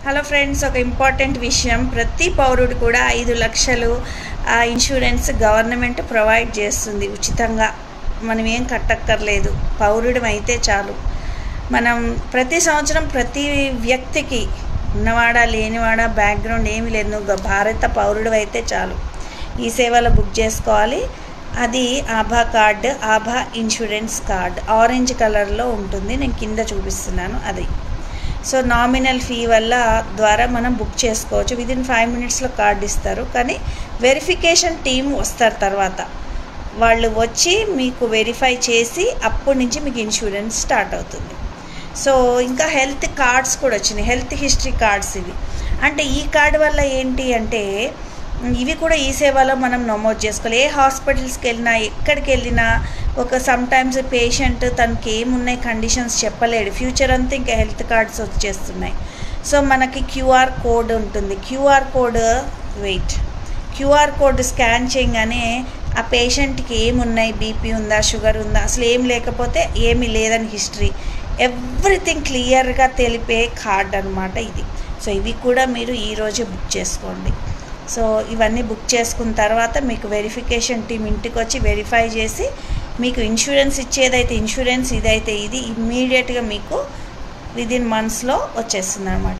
hello friends ఒక important విషయం ప్రతి పౌరుడు కూడా ఐదు లక్షలు ఆ ఇన్సూరెన్స్ గవర్నమెంట్ ప్రొవైడ్ చేస్తుంది ఉచితంగా మనం ఏం కట్టక్కర్లేదు పౌరుడు అయితే చాలు మనం ప్రతి సంవత్సరం ప్రతి వ్యక్తికి ఉన్నవాడా లేనివాడా బ్యాక్గ్రౌండ్ ఏమీ లేదు నువ్వు భారత పౌరుడు అయితే చాలు ఈ సేవలో బుక్ చేసుకోవాలి అది ఆభా కార్డ్ ఆభా ఇన్సూరెన్స్ కార్డ్ ఆరెంజ్ కలర్లో ఉంటుంది నేను కింద చూపిస్తున్నాను అది సో నామినల్ ఫీ వల్ల ద్వారా మనం బుక్ చేసుకోవచ్చు విదిన్ ఫైవ్ మినిట్స్లో కార్డు ఇస్తారు కానీ వెరిఫికేషన్ టీం వస్తారు తర్వాత వాళ్ళు వచ్చి మీకు వెరిఫై చేసి అప్పటి నుంచి మీకు ఇన్సూరెన్స్ స్టార్ట్ అవుతుంది సో ఇంకా హెల్త్ కార్డ్స్ కూడా వచ్చినాయి హెల్త్ హిస్టరీ కార్డ్స్ ఇవి అంటే ఈ కార్డు వల్ల ఏంటి అంటే ఇవి కూడా ఈ సేవలో మనం నమోదు చేసుకోవాలి ఏ హాస్పిటల్స్కి వెళ్ళినా ఎక్కడికి వెళ్ళినా ఒక సమ్ టైమ్స్ పేషెంట్ తనకి ఏమున్నాయి కండిషన్స్ చెప్పలేడు ఫ్యూచర్ అంతా ఇంకా హెల్త్ కార్డ్స్ వచ్చేస్తున్నాయి సో మనకి క్యూఆర్ కోడ్ ఉంటుంది QR code wait QR code scan చేయగానే ఆ పేషెంట్కి ఏమున్నాయి బీపీ ఉందా షుగర్ ఉందా అసలు ఏం లేకపోతే ఏమీ లేదని హిస్టరీ ఎవ్రీథింగ్ క్లియర్గా తెలిపే కార్డ్ అనమాట ఇది సో ఇవి కూడా మీరు ఈరోజే బుక్ చేసుకోండి సో ఇవన్నీ బుక్ చేసుకున్న తర్వాత మీకు వెరిఫికేషన్ టీం ఇంటికి వచ్చి వెరిఫై చేసి మీకు ఇన్సూరెన్స్ ఇచ్చేదైతే ఇన్సూరెన్స్ ఇదైతే ఇది ఇమ్మీడియట్గా మీకు విదిన్ మంత్స్లో వచ్చేస్తుంది అనమాట